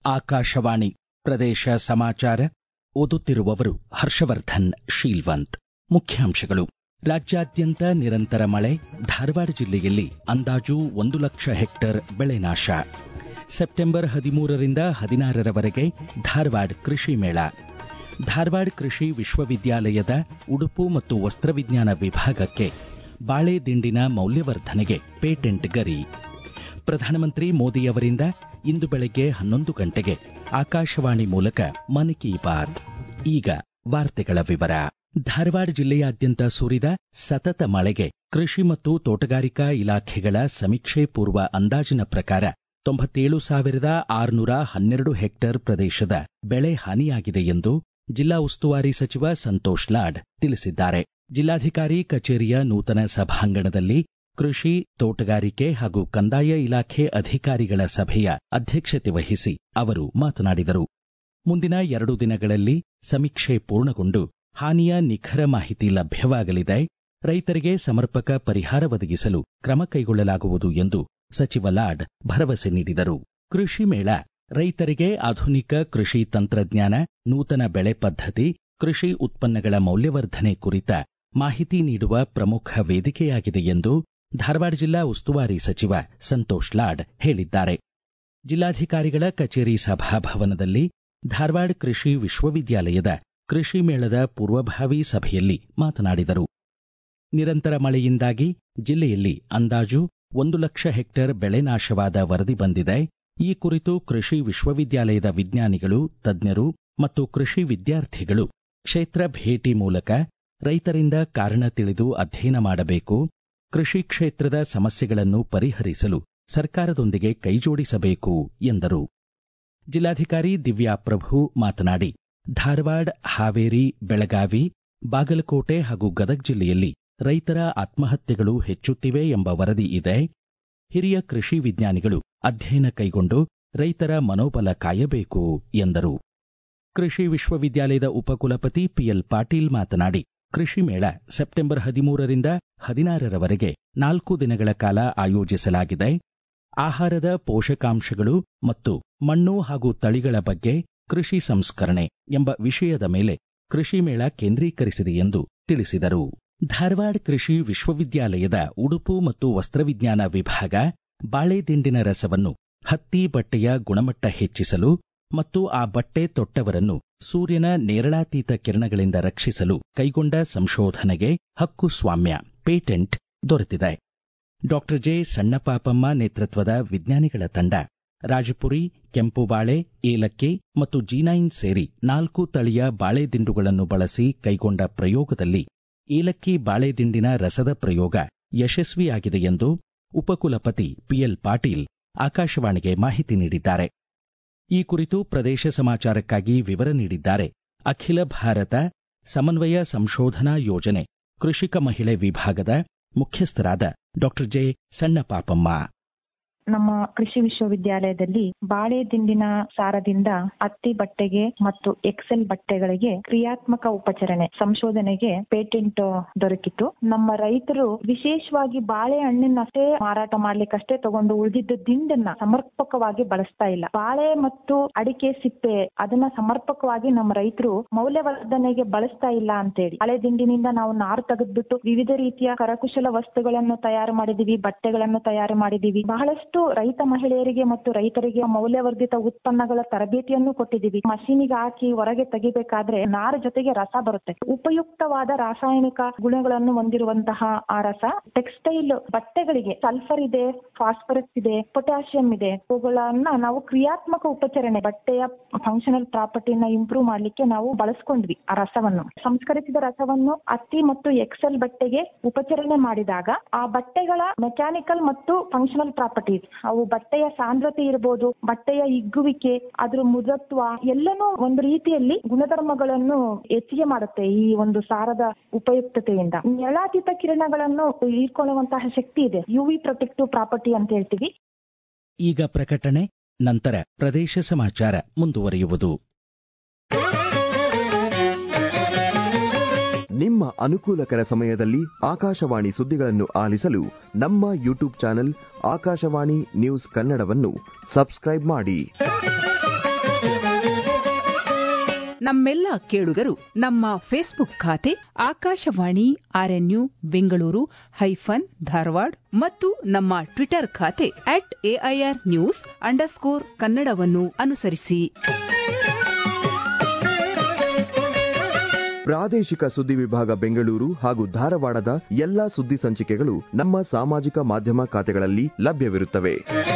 ಆಕಾಶವಾಣಿ ಪ್ರದೇಶ ಸಮಾಚಾರ ಓದುತ್ತಿರುವವರು ಹರ್ಷವರ್ಧನ್ ಶೀಲ್ವಂತ್ ಮುಖ್ಯಾಂಶಗಳು ರಾಜ್ಯಾದ್ಯಂತ ನಿರಂತರ ಮಳೆ ಧಾರವಾಡ ಜಿಲ್ಲೆಯಲ್ಲಿ ಅಂದಾಜು ಒಂದು ಲಕ್ಷ ಹೆಕ್ಟೇರ್ ಬೆಳೆ ನಾಶ ಸೆಪ್ಟೆಂಬರ್ ಹದಿಮೂರರಿಂದ ಹದಿನಾರರವರೆಗೆ ಧಾರವಾಡ ಕೃಷಿ ಮೇಳ ಧಾರವಾಡ ಕೃಷಿ ವಿಶ್ವವಿದ್ಯಾಲಯದ ಉಡುಪು ಮತ್ತು ವಸ್ತ್ರವಿಜ್ಞಾನ ವಿಭಾಗಕ್ಕೆ ಬಾಳೆ ದಿಂಡಿನ ಮೌಲ್ಯವರ್ಧನೆಗೆ ಪೇಟೆಂಟ್ ಗರಿ ಪ್ರಧಾನಮಂತ್ರಿ ಮೋದಿಯವರಿಂದ ಇಂದು ಬೆಳಗ್ಗೆ ಹನ್ನೊಂದು ಗಂಟೆಗೆ ಆಕಾಶವಾಣಿ ಮೂಲಕ ಮನ್ ಕಿ ಬಾತ್ ಈಗ ವಾರ್ತೆಗಳ ವಿವರ ಧಾರವಾಡ ಜಿಲ್ಲೆಯಾದ್ಯಂತ ಸುರಿದ ಸತತ ಮಳೆಗೆ ಕೃಷಿ ಮತ್ತು ತೋಟಗಾರಿಕಾ ಇಲಾಖೆಗಳ ಸಮೀಕ್ಷೆ ಪೂರ್ವ ಅಂದಾಜಿನ ಪ್ರಕಾರ ತೊಂಬತ್ತೇಳು ಸಾವಿರದ ಆರುನೂರ ಹನ್ನೆರಡು ಹೆಕ್ಟೇರ್ ಪ್ರದೇಶದ ಬೆಳೆ ಹಾನಿಯಾಗಿದೆ ಎಂದು ಜಿಲ್ಲಾ ಉಸ್ತುವಾರಿ ಸಚಿವ ಸಂತೋಷ್ ಲಾಡ್ ತಿಳಿಸಿದ್ದಾರೆ ಜಿಲ್ಲಾಧಿಕಾರಿ ಕಚೇರಿಯ ನೂತನ ಸಭಾಂಗಣದಲ್ಲಿ ಕೃಷಿ ತೋಟಗಾರಿಕೆ ಹಾಗೂ ಕಂದಾಯ ಇಲಾಖೆ ಅಧಿಕಾರಿಗಳ ಸಭೆಯ ಅಧ್ಯಕ್ಷತೆ ವಹಿಸಿ ಅವರು ಮಾತನಾಡಿದರು ಮುಂದಿನ ಎರಡು ದಿನಗಳಲ್ಲಿ ಸಮೀಕ್ಷೆ ಪೂರ್ಣಗೊಂಡು ಹಾನಿಯ ನಿಖರ ಮಾಹಿತಿ ಲಭ್ಯವಾಗಲಿದೆ ರೈತರಿಗೆ ಸಮರ್ಪಕ ಪರಿಹಾರ ಒದಗಿಸಲು ಕ್ರಮ ಕೈಗೊಳ್ಳಲಾಗುವುದು ಎಂದು ಸಚಿವ ಲಾಡ್ ಭರವಸೆ ನೀಡಿದರು ಕೃಷಿ ಮೇಳ ರೈತರಿಗೆ ಆಧುನಿಕ ಕೃಷಿ ತಂತ್ರಜ್ಞಾನ ನೂತನ ಬೆಳೆ ಪದ್ಧತಿ ಕೃಷಿ ಉತ್ಪನ್ನಗಳ ಮೌಲ್ಯವರ್ಧನೆ ಕುರಿತ ಮಾಹಿತಿ ನೀಡುವ ಪ್ರಮುಖ ವೇದಿಕೆಯಾಗಿದೆ ಎಂದು ಧಾರವಾಡ ಜಿಲ್ಲಾ ಉಸ್ತುವಾರಿ ಸಚಿವ ಸಂತೋಷ್ ಲಾಡ್ ಹೇಳಿದ್ದಾರೆ ಜಿಲ್ಲಾಧಿಕಾರಿಗಳ ಕಚೇರಿ ಸಭಾಭವನದಲ್ಲಿ ಧಾರವಾಡ ಕೃಷಿ ವಿಶ್ವವಿದ್ಯಾಲಯದ ಕೃಷಿ ಮೇಳದ ಪೂರ್ವಭಾವಿ ಸಭೆಯಲ್ಲಿ ಮಾತನಾಡಿದರು ನಿರಂತರ ಮಳೆಯಿಂದಾಗಿ ಜಿಲ್ಲೆಯಲ್ಲಿ ಅಂದಾಜು ಒಂದು ಲಕ್ಷ ಹೆಕ್ಟೇರ್ ಬೆಳೆ ನಾಶವಾದ ವರದಿ ಬಂದಿದೆ ಈ ಕುರಿತು ಕೃಷಿ ವಿಶ್ವವಿದ್ಯಾಲಯದ ವಿಜ್ಞಾನಿಗಳು ತಜ್ಞರು ಮತ್ತು ಕೃಷಿ ವಿದ್ಯಾರ್ಥಿಗಳು ಕ್ಷೇತ್ರ ಭೇಟಿ ಮೂಲಕ ರೈತರಿಂದ ಕಾರಣ ತಿಳಿದು ಅಧ್ಯಯನ ಮಾಡಬೇಕು ಕೃಷಿ ಕ್ಷೇತ್ರದ ಸಮಸ್ಯೆಗಳನ್ನು ಪರಿಹರಿಸಲು ಸರ್ಕಾರದೊಂದಿಗೆ ಕೈಜೋಡಿಸಬೇಕು ಎಂದರು ಜಿಲ್ಲಾಧಿಕಾರಿ ದಿವ್ಯಾ ಪ್ರಭು ಮಾತನಾಡಿ ಧಾರವಾಡ ಹಾವೇರಿ ಬೆಳಗಾವಿ ಬಾಗಲಕೋಟೆ ಹಾಗೂ ಗದಗ ಜಿಲ್ಲೆಯಲ್ಲಿ ರೈತರ ಆತ್ಮಹತ್ಯೆಗಳು ಹೆಚ್ಚುತ್ತಿವೆ ಎಂಬ ವರದಿ ಇದೆ ಹಿರಿಯ ಕೃಷಿ ವಿಜ್ಞಾನಿಗಳು ಅಧ್ಯಯನ ಕೈಗೊಂಡು ರೈತರ ಮನೋಬಲ ಕಾಯಬೇಕು ಎಂದರು ಕೃಷಿ ವಿಶ್ವವಿದ್ಯಾಲಯದ ಉಪಕುಲಪತಿ ಪಿಎಲ್ ಪಾಟೀಲ್ ಮಾತನಾಡಿ ಕೃಷಿ ಮೇಳ ಸೆಪ್ಟೆಂಬರ್ ಹದಿಮೂರರಿಂದ ಹದಿನಾರರವರೆಗೆ ನಾಲ್ಕು ದಿನಗಳ ಕಾಲ ಆಯೋಜಿಸಲಾಗಿದೆ ಆಹಾರದ ಪೋಷಕಾಂಶಗಳು ಮತ್ತು ಮಣ್ಣು ಹಾಗೂ ತಳಿಗಳ ಬಗ್ಗೆ ಕೃಷಿ ಸಂಸ್ಕರಣೆ ಎಂಬ ವಿಷಯದ ಮೇಲೆ ಕೃಷಿ ಮೇಳ ಕೇಂದ್ರೀಕರಿಸಿದೆ ಎಂದು ತಿಳಿಸಿದರು ಧಾರವಾಡ ಕೃಷಿ ವಿಶ್ವವಿದ್ಯಾಲಯದ ಉಡುಪು ಮತ್ತು ವಸ್ತ್ರವಿಜ್ಞಾನ ವಿಭಾಗ ಬಾಳೆ ದಿಂಡಿನ ರಸವನ್ನು ಹತ್ತಿ ಬಟ್ಟೆಯ ಗುಣಮಟ್ಟ ಹೆಚ್ಚಿಸಲು ಮತ್ತು ಆ ಬಟ್ಟೆ ತೊಟ್ಟವರನ್ನು ಸೂರ್ಯನ ನೇರಳಾತೀತ ಕಿರಣಗಳಿಂದ ರಕ್ಷಿಸಲು ಕೈಗೊಂಡ ಸಂಶೋಧನೆಗೆ ಹಕ್ಕು ಸ್ವಾಮ್ಯ ಪೇಟೆಂಟ್ ದೊರೆತಿದೆ ಡಾಕ್ಟರ್ ಜೆ ಸಣ್ಣಪಾಪಮ್ಮ ನೇತೃತ್ವದ ವಿಜ್ಞಾನಿಗಳ ತಂಡ ರಾಜಪುರಿ ಕೆಂಪು ಬಾಳೆ ಏಲಕ್ಕಿ ಮತ್ತು ಜೀನೈನ್ ಸೇರಿ ನಾಲ್ಕು ತಳಿಯ ಬಾಳೆ ದಿಂಡುಗಳನ್ನು ಬಳಸಿ ಕೈಗೊಂಡ ಪ್ರಯೋಗದಲ್ಲಿ ಏಲಕ್ಕಿ ಬಾಳೆ ದಿಂಡಿನ ರಸದ ಪ್ರಯೋಗ ಯಶಸ್ವಿಯಾಗಿದೆ ಎಂದು ಉಪಕುಲಪತಿ ಪಿಎಲ್ ಪಾಟೀಲ್ ಆಕಾಶವಾಣಿಗೆ ಮಾಹಿತಿ ನೀಡಿದ್ದಾರೆ ಈ ಕುರಿತು ಪ್ರದೇಶ ಸಮಾಚಾರಕ್ಕಾಗಿ ವಿವರ ನೀಡಿದ್ದಾರೆ ಅಖಿಲ ಭಾರತ ಸಮನ್ವಯ ಸಂಶೋಧನಾ ಯೋಜನೆ ಕೃಷಿಕ ಮಹಿಳೆ ವಿಭಾಗದ ಮುಖ್ಯಸ್ಥರಾದ ಡಾಕ್ಟರ್ ಜೆ ಸಣ್ಣಪಾಪಮ್ಮ ನಮ್ಮ ಕೃಷಿ ವಿಶ್ವವಿದ್ಯಾಲಯದಲ್ಲಿ ಬಾಳೆ ದಿಂಡಿನ ಸಾರದಿಂದ ಹತ್ತಿ ಬಟ್ಟೆಗೆ ಮತ್ತು ಎಕ್ಸೆಲ್ ಬಟ್ಟೆಗಳಿಗೆ ಕ್ರಿಯಾತ್ಮಕ ಉಪಚರಣೆ ಸಂಶೋಧನೆಗೆ ಪೇಟೆಂಟ್ ದೊರಕಿತು ನಮ್ಮ ರೈತರು ವಿಶೇಷವಾಗಿ ಬಾಳೆ ಹಣ್ಣಿನಷ್ಟೇ ಮಾರಾಟ ಮಾಡ್ಲಿಕ್ಕಷ್ಟೇ ತಗೊಂಡು ಉಳಿದಿದ್ದ ದಿಂಡನ್ನ ಸಮರ್ಪಕವಾಗಿ ಬಳಸ್ತಾ ಇಲ್ಲ ಬಾಳೆ ಮತ್ತು ಅಡಿಕೆ ಸಿಪ್ಪೆ ಅದನ್ನ ಸಮರ್ಪಕವಾಗಿ ನಮ್ಮ ರೈತರು ಮೌಲ್ಯವರ್ಧನೆಗೆ ಬಳಸ್ತಾ ಇಲ್ಲ ಅಂತೇಳಿ ಬಾಳೆ ದಿಂಡಿನಿಂದ ನಾವು ನಾರು ತೆಗೆದ್ಬಿಟ್ಟು ವಿವಿಧ ರೀತಿಯ ಕರಕುಶಲ ವಸ್ತುಗಳನ್ನು ತಯಾರು ಮಾಡಿದೀವಿ ಬಟ್ಟೆಗಳನ್ನು ತಯಾರು ಮಾಡಿದೀವಿ ಬಹಳಷ್ಟು ರೈತ ಮಹಿಳೆಯರಿಗೆ ಮತ್ತು ರೈತರಿಗೆ ಮೌಲ್ಯವರ್ಧಿತ ಉತ್ಪನ್ನಗಳ ತರಬೇತಿಯನ್ನು ಕೊಟ್ಟಿದ್ದೀವಿ ಮಷೀನಿಗೆ ಹಾಕಿ ಹೊರಗೆ ತೆಗಿಬೇಕಾದ್ರೆ ನಾರ ಜೊತೆಗೆ ರಸ ಬರುತ್ತೆ ಉಪಯುಕ್ತವಾದ ರಾಸಾಯನಿಕ ಗುಣಗಳನ್ನು ಹೊಂದಿರುವಂತಹ ಆ ರಸ ಟೆಕ್ಸ್ಟೈಲ್ ಬಟ್ಟೆಗಳಿಗೆ ಸಲ್ಫರ್ ಇದೆ ಫಾಸ್ಫರಸ್ ಇದೆ ಪೊಟ್ಯಾಷಿಯಂ ಇದೆ ಅವುಗಳನ್ನ ನಾವು ಕ್ರಿಯಾತ್ಮಕ ಉಪಚರಣೆ ಬಟ್ಟೆಯ ಫಂಕ್ಷನಲ್ ಪ್ರಾಪರ್ಟಿನ ಇಂಪ್ರೂವ್ ಮಾಡ್ಲಿಕ್ಕೆ ನಾವು ಬಳಸ್ಕೊಂಡ್ವಿ ಆ ರಸವನ್ನು ಸಂಸ್ಕರಿಸಿದ ರಸವನ್ನು ಹತ್ತಿ ಮತ್ತು ಎಕ್ಸೆಲ್ ಬಟ್ಟೆಗೆ ಉಪಚರಣೆ ಮಾಡಿದಾಗ ಆ ಬಟ್ಟೆಗಳ ಮೆಕ್ಯಾನಿಕಲ್ ಮತ್ತು ಫಂಕ್ಷನಲ್ ಪ್ರಾಪರ್ಟೀಸ್ ಅವು ಬಟ್ಟೆಯ ಸಾಂದ್ರತೆ ಇರಬಹುದು ಬಟ್ಟೆಯ ಹಿಗ್ಗುವಿಕೆ ಅದ್ರ ಮೃದುತ್ವ ಎಲ್ಲನೂ ಒಂದು ರೀತಿಯಲ್ಲಿ ಗುಣಧರ್ಮಗಳನ್ನು ಹೆಚ್ಚಿಗೆ ಮಾಡುತ್ತೆ ಈ ಒಂದು ಸಾರದ ಉಪಯುಕ್ತತೆಯಿಂದ ನೆರಳಾತೀತ ಕಿರಣಗಳನ್ನು ಹೀರ್ಕೊಳ್ಳುವಂತಹ ಶಕ್ತಿ ಇದೆ ಯುವಿ ಪ್ರೊಟೆಕ್ಟಿವ್ ಪ್ರಾಪರ್ಟಿ ಅಂತ ಹೇಳ್ತೀವಿ ಈಗ ಪ್ರಕಟಣೆ ನಂತರ ಪ್ರದೇಶ ಸಮಾಚಾರ ಮುಂದುವರಿಯುವುದು ನಿಮ್ಮ ಅನುಕೂಲಕರ ಸಮಯದಲ್ಲಿ ಆಕಾಶವಾಣಿ ಸುದ್ದಿಗಳನ್ನು ಆಲಿಸಲು ನಮ್ಮ ಯೂಟ್ಯೂಬ್ ಚಾನೆಲ್ ಆಕಾಶವಾಣಿ ನ್ಯೂಸ್ ಕನ್ನಡವನ್ನು ಸಬ್ಸ್ಕ್ರೈಬ್ ಮಾಡಿ ನಮ್ಮೆಲ್ಲ ಕೇಳುಗರು ನಮ್ಮ ಫೇಸ್ಬುಕ್ ಖಾತೆ ಆಕಾಶವಾಣಿ ಆರ್ಎನ್ಯು ಬೆಂಗಳೂರು ಹೈಫನ್ ಧಾರವಾಡ ಮತ್ತು ನಮ್ಮ ಟ್ವಿಟರ್ ಖಾತೆ ಅಟ್ ಎಐಆರ್ ನ್ಯೂಸ್ ಅಂಡರ್ಸ್ಕೋರ್ ಕನ್ನಡವನ್ನು ಅನುಸರಿಸಿ ಪ್ರಾದೇಶಿಕ ಸುದ್ದಿ ವಿಭಾಗ ಬೆಂಗಳೂರು ಹಾಗೂ ಧಾರವಾಡದ ಎಲ್ಲಾ ಸುದ್ದಿ ಸಂಚಿಕೆಗಳು ನಮ್ಮ ಸಾಮಾಜಿಕ ಮಾಧ್ಯಮ ಖಾತೆಗಳಲ್ಲಿ ಲಭ್ಯವಿರುತ್ತವೆ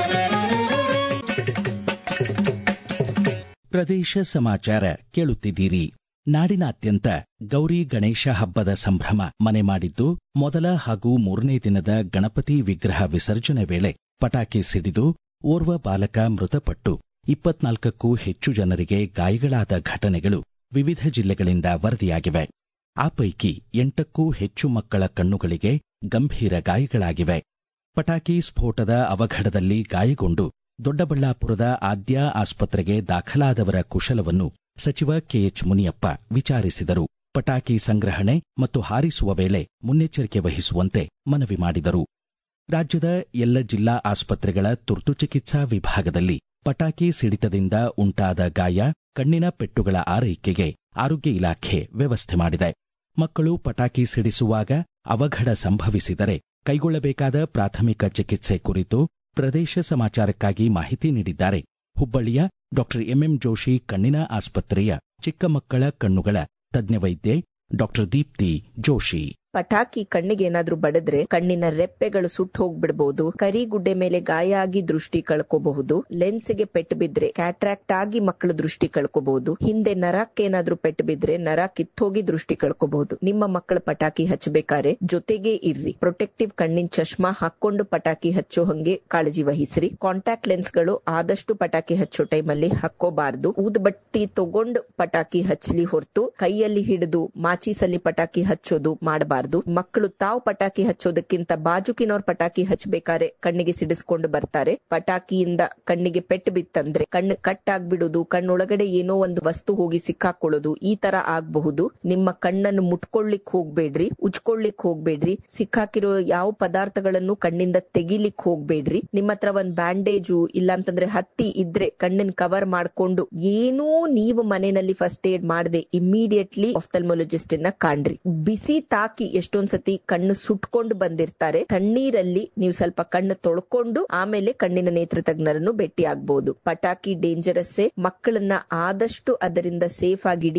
ಪ್ರದೇಶ ಸಮಾಚಾರ ಕೇಳುತ್ತಿದ್ದೀರಿ ನಾಡಿನಾದ್ಯಂತ ಗೌರಿ ಗಣೇಶ ಹಬ್ಬದ ಸಂಭ್ರಮ ಮನೆ ಮಾಡಿದ್ದು ಮೊದಲ ಹಾಗೂ ಮೂರನೇ ದಿನದ ಗಣಪತಿ ವಿಗ್ರಹ ವಿಸರ್ಜನೆ ವೇಳೆ ಪಟಾಕಿ ಸಿಡಿದು ಓರ್ವ ಬಾಲಕ ಮೃತಪಟ್ಟು ಇಪ್ಪತ್ನಾಲ್ಕಕ್ಕೂ ಹೆಚ್ಚು ಜನರಿಗೆ ಗಾಯಗಳಾದ ಘಟನೆಗಳು ವಿವಿಧ ಜಿಲ್ಲೆಗಳಿಂದ ವರದಿಯಾಗಿವೆ ಆ ಪೈಕಿ ಎಂಟಕ್ಕೂ ಹೆಚ್ಚು ಮಕ್ಕಳ ಕಣ್ಣುಗಳಿಗೆ ಗಂಭೀರ ಗಾಯಗಳಾಗಿವೆ ಪಟಾಕಿ ಸ್ಫೋಟದ ಅವಘಡದಲ್ಲಿ ಗಾಯಗೊಂಡು ದೊಡ್ಡಬಳ್ಳಾಪುರದ ಆದ್ಯ ಆಸ್ಪತ್ರೆಗೆ ದಾಖಲಾದವರ ಕುಶಲವನ್ನು ಸಚಿವ ಕೆಎಚ್ ಮುನಿಯಪ್ಪ ವಿಚಾರಿಸಿದರು ಪಟಾಕಿ ಸಂಗ್ರಹಣೆ ಮತ್ತು ಹಾರಿಸುವ ವೇಳೆ ಮುನ್ನೆಚ್ಚರಿಕೆ ವಹಿಸುವಂತೆ ಮನವಿ ಮಾಡಿದರು ರಾಜ್ಯದ ಎಲ್ಲ ಜಿಲ್ಲಾ ಆಸ್ಪತ್ರೆಗಳ ತುರ್ತು ಚಿಕಿತ್ಸಾ ವಿಭಾಗದಲ್ಲಿ ಪಟಾಕಿ ಸಿಡಿತದಿಂದ ಉಂಟಾದ ಗಾಯ ಕಣ್ಣಿನ ಪೆಟ್ಟುಗಳ ಆರೈಕೆಗೆ ಆರೋಗ್ಯ ಇಲಾಖೆ ವ್ಯವಸ್ಥೆ ಮಾಡಿದೆ ಮಕ್ಕಳು ಪಟಾಕಿ ಸಿಡಿಸುವಾಗ ಅವಘಡ ಸಂಭವಿಸಿದರೆ ಕೈಗೊಳ್ಳಬೇಕಾದ ಪ್ರಾಥಮಿಕ ಚಿಕಿತ್ಸೆ ಕುರಿತು ಪ್ರದೇಶ ಸಮಾಚಾರಕ್ಕಾಗಿ ಮಾಹಿತಿ ನೀಡಿದ್ದಾರೆ ಹುಬ್ಬಳ್ಳಿಯ ಡಾಕ್ಟರ್ ಎಂಎಂ ಜೋಶಿ ಕಣ್ಣಿನ ಆಸ್ಪತ್ರೆಯ ಚಿಕ್ಕ ಮಕ್ಕಳ ಕಣ್ಣುಗಳ ತಜ್ಞ ವೈದ್ಯೆ ಡಾಕ್ಟರ್ ದೀಪ್ತಿ ಜೋಶಿ ಪಟಾಕಿ ಕಣ್ಣಿಗೆ ಏನಾದ್ರೂ ಬಡದ್ರೆ ಕಣ್ಣಿನ ರೆಪ್ಪೆಗಳು ಸುಟ್ಟು ಹೋಗ್ಬಿಡ್ಬಹುದು ಕರಿಗುಡ್ಡೆ ಮೇಲೆ ಗಾಯ ಆಗಿ ದೃಷ್ಟಿ ಕಳ್ಕೋಬಹುದು ಲೆನ್ಸ್ಗೆ ಪೆಟ್ಟು ಬಿದ್ರೆ ಕ್ಯಾಟ್ರಾಕ್ಟ್ ಆಗಿ ಮಕ್ಕಳು ದೃಷ್ಟಿ ಕಳ್ಕೋಬಹುದು ಹಿಂದೆ ನರಕ್ಕೆ ಏನಾದ್ರೂ ಪೆಟ್ಟು ಬಿದ್ರೆ ನರ ಕಿತ್ತೋಗಿ ದೃಷ್ಟಿ ಕಳ್ಕೋಬಹುದು ನಿಮ್ಮ ಮಕ್ಕಳ ಪಟಾಕಿ ಹಚ್ಚಬೇಕಾದ್ರೆ ಜೊತೆಗೆ ಇರ್ರಿ ಪ್ರೊಟೆಕ್ಟಿವ್ ಕಣ್ಣಿನ ಚಶ್ಮಾ ಹಾಕೊಂಡು ಪಟಾಕಿ ಹಚ್ಚೋ ಹಂಗೆ ಕಾಳಜಿ ವಹಿಸ್ರಿ ಕಾಂಟ್ಯಾಕ್ಟ್ ಲೆನ್ಸ್ ಗಳು ಆದಷ್ಟು ಪಟಾಕಿ ಹಚ್ಚೋ ಟೈಮಲ್ಲಿ ಹಾಕೋಬಾರ್ದು ಊದ್ಬಟ್ಟಿ ತಗೊಂಡು ಪಟಾಕಿ ಹಚ್ಚಲಿ ಹೊರತು ಕೈಯಲ್ಲಿ ಹಿಡಿದು ಮಾಚಿಸಲ್ಲಿ ಪಟಾಕಿ ಹಚ್ಚೋದು ಮಾಡಬಾರ್ದು ಮಕ್ಕಳು ತಾವು ಪಟಾಕಿ ಹಚ್ಚೋದಕ್ಕಿಂತ ಬಾಜುಕಿನವ್ರ ಪಟಾಕಿ ಹಚ್ಚಬೇಕಾದ್ರೆ ಕಣ್ಣಿಗೆ ಸಿಡಿಸ್ಕೊಂಡು ಬರ್ತಾರೆ ಪಟಾಕಿಯಿಂದ ಕಣ್ಣಿಗೆ ಪೆಟ್ಟು ಬಿತ್ತಂದ್ರೆ ಕಣ್ಣು ಕಟ್ ಆಗ್ಬಿಡುದು ಕಣ್ಣೊಳಗಡೆ ಏನೋ ಒಂದು ವಸ್ತು ಹೋಗಿ ಸಿಕ್ಕಾಕೊಳ್ಳೋದು ಈ ತರ ಆಗಬಹುದು ನಿಮ್ಮ ಕಣ್ಣನ್ನು ಮುಟ್ಕೊಳ್ಳಿಕ್ ಹೋಗ್ಬೇಡ್ರಿ ಉಜ್ಕೊಳ್ಳಿಕ್ ಹೋಗ್ಬೇಡ್ರಿ ಸಿಕ್ಕಾಕಿರೋ ಯಾವ ಪದಾರ್ಥಗಳನ್ನು ಕಣ್ಣಿಂದ ತೆಗಿಲಿಕ್ ಹೋಗ್ಬೇಡ್ರಿ ನಿಮ್ಮ ಹತ್ರ ಒಂದ್ ಬ್ಯಾಂಡೇಜು ಇಲ್ಲ ಅಂತಂದ್ರೆ ಹತ್ತಿ ಇದ್ರೆ ಕಣ್ಣಿನ ಕವರ್ ಮಾಡ್ಕೊಂಡು ಏನೂ ನೀವು ಮನೆಯಲ್ಲಿ ಫಸ್ಟ್ ಏಡ್ ಮಾಡದೆ ಇಮಿಡಿಯೇಟ್ಲಿ ಆಫ್ಥಲ್ಮೊಲಜಿಸ್ಟ್ ನ ಕಾಣ್ರಿ ಬಿಸಿ ತಾಕಿ ಎಷ್ಟೊಂದ್ಸತಿ ಕಣ್ಣು ಸುಟ್ಕೊಂಡು ಬಂದಿರ್ತಾರೆ ತಣ್ಣೀರಲ್ಲಿ ನೀವು ಸ್ವಲ್ಪ ಕಣ್ಣು ತೊಳ್ಕೊಂಡು ಆಮೇಲೆ ಕಣ್ಣಿನ ನೇತ್ರ ತಜ್ಞರನ್ನು ಭೇಟಿ ಆಗ್ಬಹುದು ಪಟಾಕಿ ಡೇಂಜರಸ್ಸೇ ಮಕ್ಕಳನ್ನ ಆದಷ್ಟು ಅದರಿಂದ ಸೇಫ್ ಆಗಿಡಿ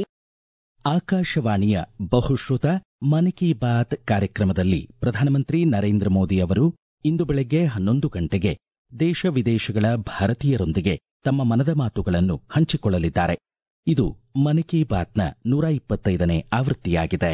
ಆಕಾಶವಾಣಿಯ ಬಹುಶ್ರುತ ಮನ್ ಕಿ ಬಾತ್ ಕಾರ್ಯಕ್ರಮದಲ್ಲಿ ಪ್ರಧಾನಮಂತ್ರಿ ನರೇಂದ್ರ ಮೋದಿ ಅವರು ಇಂದು ಬೆಳಗ್ಗೆ ಹನ್ನೊಂದು ಗಂಟೆಗೆ ದೇಶ ವಿದೇಶಗಳ ಭಾರತೀಯರೊಂದಿಗೆ ತಮ್ಮ ಮನದ ಮಾತುಗಳನ್ನು ಹಂಚಿಕೊಳ್ಳಲಿದ್ದಾರೆ ಇದು ಮನ್ ಕಿ ಬಾತ್ನ ನೂರ ಇಪ್ಪತ್ತೈದನೇ ಆವೃತ್ತಿಯಾಗಿದೆ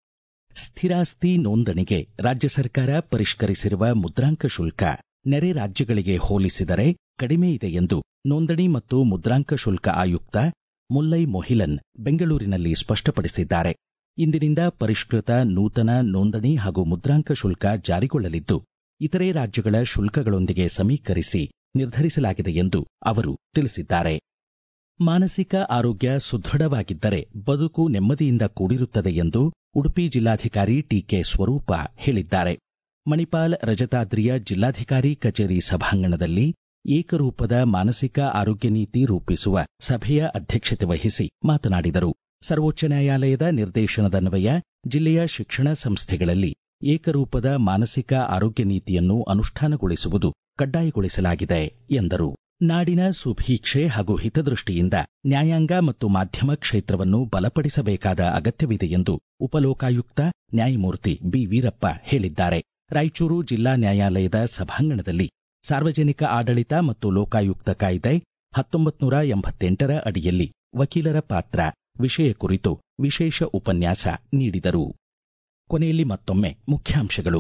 ಸ್ಥಿರಾಸ್ತಿ ನೋಂದಣಿಗೆ ರಾಜ್ಯ ಸರ್ಕಾರ ಪರಿಷ್ಕರಿಸಿರುವ ಮುದ್ರಾಂಕ ಶುಲ್ಕ ನೆರೆ ರಾಜ್ಯಗಳಿಗೆ ಹೋಲಿಸಿದರೆ ಕಡಿಮೆ ಇದೆ ಎಂದು ನೋಂದಣಿ ಮತ್ತು ಮುದ್ರಾಂಕ ಶುಲ್ಕ ಆಯುಕ್ತ ಮುಲ್ಲೈ ಮೊಹಿಲನ್ ಬೆಂಗಳೂರಿನಲ್ಲಿ ಸ್ಪಷ್ಟಪಡಿಸಿದ್ದಾರೆ ಇಂದಿನಿಂದ ಪರಿಷ್ಕೃತ ನೂತನ ನೋಂದಣಿ ಹಾಗೂ ಮುದ್ರಾಂಕ ಶುಲ್ಕ ಜಾರಿಗೊಳ್ಳಲಿದ್ದು ಇತರೆ ರಾಜ್ಯಗಳ ಶುಲ್ಕಗಳೊಂದಿಗೆ ಸಮೀಕರಿಸಿ ನಿರ್ಧರಿಸಲಾಗಿದೆ ಎಂದು ಅವರು ತಿಳಿಸಿದ್ದಾರೆ ಮಾನಸಿಕ ಆರೋಗ್ಯ ಸುದೃಢವಾಗಿದ್ದರೆ ಬದುಕು ನೆಮ್ಮದಿಯಿಂದ ಕೂಡಿರುತ್ತದೆ ಎಂದು ಉಡುಪಿ ಜಿಲ್ಲಾಧಿಕಾರಿ ಟಿಕೆ ಸ್ವರೂಪ ಹೇಳಿದ್ದಾರೆ ಮಣಿಪಾಲ್ ರಜತಾದ್ರಿಯ ಜಿಲ್ಲಾಧಿಕಾರಿ ಕಚೇರಿ ಸಭಾಂಗಣದಲ್ಲಿ ಏಕರೂಪದ ಮಾನಸಿಕ ಆರೋಗ್ಯ ನೀತಿ ರೂಪಿಸುವ ಸಭೆಯ ಅಧ್ಯಕ್ಷತೆ ವಹಿಸಿ ಮಾತನಾಡಿದರು ಸರ್ವೋಚ್ಚ ನ್ಯಾಯಾಲಯದ ನಿರ್ದೇಶನದನ್ವಯ ಜಿಲ್ಲೆಯ ಶಿಕ್ಷಣ ಸಂಸ್ಥೆಗಳಲ್ಲಿ ಏಕರೂಪದ ಮಾನಸಿಕ ಆರೋಗ್ಯ ನೀತಿಯನ್ನು ಅನುಷ್ಠಾನಗೊಳಿಸುವುದು ಕಡ್ಡಾಯಗೊಳಿಸಲಾಗಿದೆ ಎಂದರು ನಾಡಿನ ಸುಭೀಕ್ಷೆ ಹಾಗೂ ಹಿತದೃಷ್ಟಿಯಿಂದ ನ್ಯಾಯಾಂಗ ಮತ್ತು ಮಾಧ್ಯಮ ಕ್ಷೇತ್ರವನ್ನು ಬಲಪಡಿಸಬೇಕಾದ ಅಗತ್ಯವಿದೆ ಎಂದು ಉಪಲೋಕಾಯುಕ್ತ ನ್ಯಾಯಮೂರ್ತಿ ಬಿ ವೀರಪ್ಪ ಹೇಳಿದ್ದಾರೆ ರಾಯಚೂರು ಜಿಲ್ಲಾ ನ್ಯಾಯಾಲಯದ ಸಭಾಂಗಣದಲ್ಲಿ ಸಾರ್ವಜನಿಕ ಆಡಳಿತ ಮತ್ತು ಲೋಕಾಯುಕ್ತ ಕಾಯ್ದೆ ಹತ್ತೊಂಬತ್ತು ನೂರ ಎಂಬತ್ತೆಂಟರ ಅಡಿಯಲ್ಲಿ ವಕೀಲರ ಪಾತ್ರ ವಿಷಯ ಕುರಿತು ವಿಶೇಷ ಉಪನ್ಯಾಸ ನೀಡಿದರು ಕೊನೆಯಲ್ಲಿ ಮತ್ತೊಮ್ಮೆ ಮುಖ್ಯಾಂಶಗಳು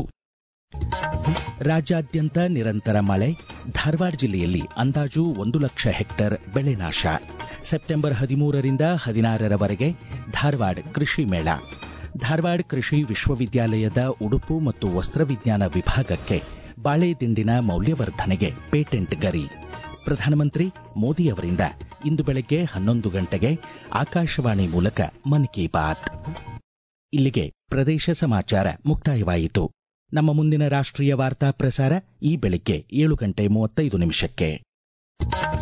ರಾಜ್ಯಾದ್ಯಂತ ನಿರಂತರ ಮಳೆ ಧಾರವಾಡ ಜಿಲ್ಲೆಯಲ್ಲಿ ಅಂದಾಜು ಒಂದು ಲಕ್ಷ ಹೆಕ್ಟೇರ್ ಬೆಳೆ ನಾಶ ಸೆಪ್ಟೆಂಬರ್ ಹದಿಮೂರರಿಂದ ಹದಿನಾರರವರೆಗೆ ಧಾರವಾಡ ಕೃಷಿ ಮೇಳ ಧಾರವಾಡ ಕೃಷಿ ವಿಶ್ವವಿದ್ಯಾಲಯದ ಉಡುಪು ಮತ್ತು ವಸ್ತ್ರವಿಜ್ಞಾನ ವಿಭಾಗಕ್ಕೆ ಬಾಳೆ ದಿಂಡಿನ ಮೌಲ್ಯವರ್ಧನೆಗೆ ಪೇಟೆಂಟ್ ಗರಿ ಪ್ರಧಾನಮಂತ್ರಿ ಮೋದಿ ಅವರಿಂದ ಇಂದು ಬೆಳಗ್ಗೆ ಹನ್ನೊಂದು ಗಂಟೆಗೆ ಆಕಾಶವಾಣಿ ಮೂಲಕ ಮನ್ ಕಿ ಬಾತ್ ಇಲ್ಲಿಗೆ ಪ್ರದೇಶ ಸಮಾಚಾರ ಮುಕ್ತಾಯವಾಯಿತು ನಮ್ಮ ಮುಂದಿನ ರಾಷ್ಟ್ರೀಯ ವಾರ್ತಾ ಪ್ರಸಾರ ಈ ಬೆಳಿಗ್ಗೆ ಏಳು ಗಂಟೆ ಮೂವತ್ತೈದು ನಿಮಿಷಕ್ಕೆ